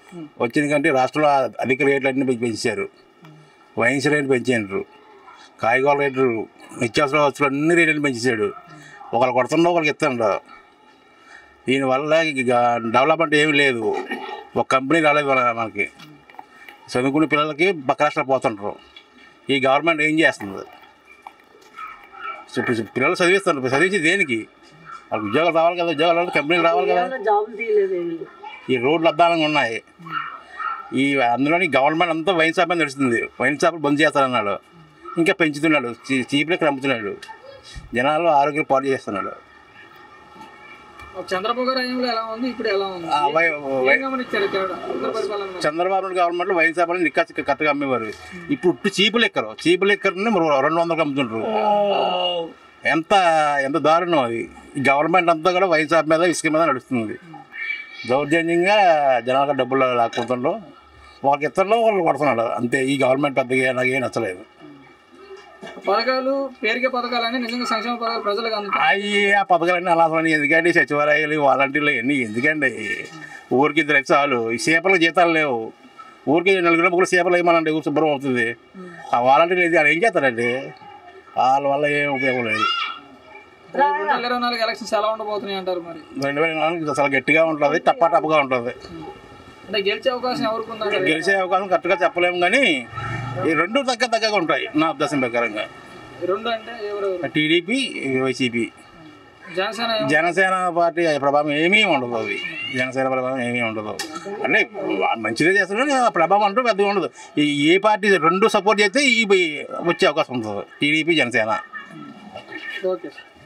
వచ్చింది కంటే రాష్ట్రంలో అధిక రేట్లు అన్నీ పెంచి- పెంచారు వైన్స్ రేట్లు పెంచారు కాయగూరల రేట్లు నిత్యావసర వస్తువులు అన్ని రేట్లు పెంచేశాడు ఒకళ్ళు కొడుతుండో ఒకరికి ఇస్తుండో దీనివల్ల ఇక డెవలప్మెంట్ ఏమీ లేదు ఒక కంపెనీ రాలేదు మన- మనకి చదువుకునే పిల్లలకి పక్క రాష్ట్రాలు పోతుంటారు ఈ గవర్నమెంట్ ఏం చేస్తుంది ఇప్పుడు పిల్లలు చదివిస్తున్నారు చదివించి దేనికి వాళ్ళకి ఉద్యోగాలు రావాలి కదా ఉద్యోగాలు రావాలి కంపెనీలు రావాలి కదా జాబులు తీయలేదు వీళ్ళు ఈ రోడ్లు అద్దాలంగా ఉన్నాయి ఈ అందులోని గవర్నమెంట్ అంతా వైన్ షాప్ అని నడుస్తుంది వైన్ షాపులు బంద్ చేస్తారన్నాడు ఇంకా పెంచుతున్నాడు చీ- చీపులకి అమ్ముతున్నాడు జనాలు ఆరోగ్యం పాడు చేస్తున్నాడు చంద్రబాబు గారు హయాంలో ఎలా ఉంది ఇప్పుడు ఎలా ఉంది ఆ వై- వై- ఏం గమనించారు తేడా ఉత్తర పరిపాలన చంద్రబాబు నాయుడు గవర్నమెంట్లో వైన్ షాపులు నిక్కచ్చు కరెక్ట్గా అమ్మేవారు ఇప్పుడు ఉట్టు చీపులు ఎక్కరు చీపులు ఎక్కరు రెండు వందలకు అమ్ముతుంటారు ఎంత ఎంత దారుణం అది ఈ గవర్నమెంట్ అంతా కూడా వైన్ షాప్ మీద ఇసుక మీద నడుస్తుంది దౌర్జన్యంగా జనాలకు డబ్బులు లాక్కుంటుండ్రు వాళ్ళకి ఇతరులు వాళ్ళు కొడుతున్నాడు అంతే ఈ గవర్నమెంట్ పెద్దగా నాకేం నచ్చలేదు పథకాలు పేరుకే పథకాలని నిజంగా సంక్షేమ పథకాలు ప్రజలకు అందుతాయి అవి ఆ పథకాలన్నీ అలాసని ఎందుకండి సచివాలయాలు వాలంటీర్లు ఇవన్నీ ఎందుకండి ఊరికి ఇద్దరు అయితే చాలు ఈ సేపలకు జీతాలు లేవు ఊరికి నలుగురు ముగ్గురు సేపలు వేయమనండి ఊరు శుభ్రం అవుతుంది ఆ వాలంటీర్లు ఇది వాళ్ళు ఏం చేస్తారండి వాళ్ళ వల్ల ఏం ఉపయోగం లేదు రెండు వేల ఇరవై నాలుగు ఎలక్షన్స్ ఎలా ఉండబోతున్నాయి అంటారు మరి రెండు వేల నాలుగు అసలు గట్టిగా ఉంటుంది టప్పా టప్పగా ఉంటుంది అంటే గెలిచే అవకాశం ఎవరికి ఉందంటారు గెలిచే అవకాశం కరెక్ట్గా చెప్పలేము కానీ ఈ రెండు దగ్గర దగ్గరగా ఉంటాయి నా ఉద్దేశం ప్రకారంగా ఈ రెండు అంటే ఎవరు టీడీపీ వైసీపీ జనసేన ఏమో జనసేన పార్టీ ప్రభావం ఏమీ ఉండదు అది జనసేన ప్రభావం ఏమీ ఉండదు అంటే వాళ్ళు మంచిదే చేస్తున్నారు కానీ ఆ ప్రభావం అంటూ పెద్దగా ఉండదు ఈ ఏ పార్టీ రెండు సపోర్ట్ చేస్తే ఈ వచ్చే అవకాశం ఉంటుంది టీడీపీ జనసేన ఓకే సార్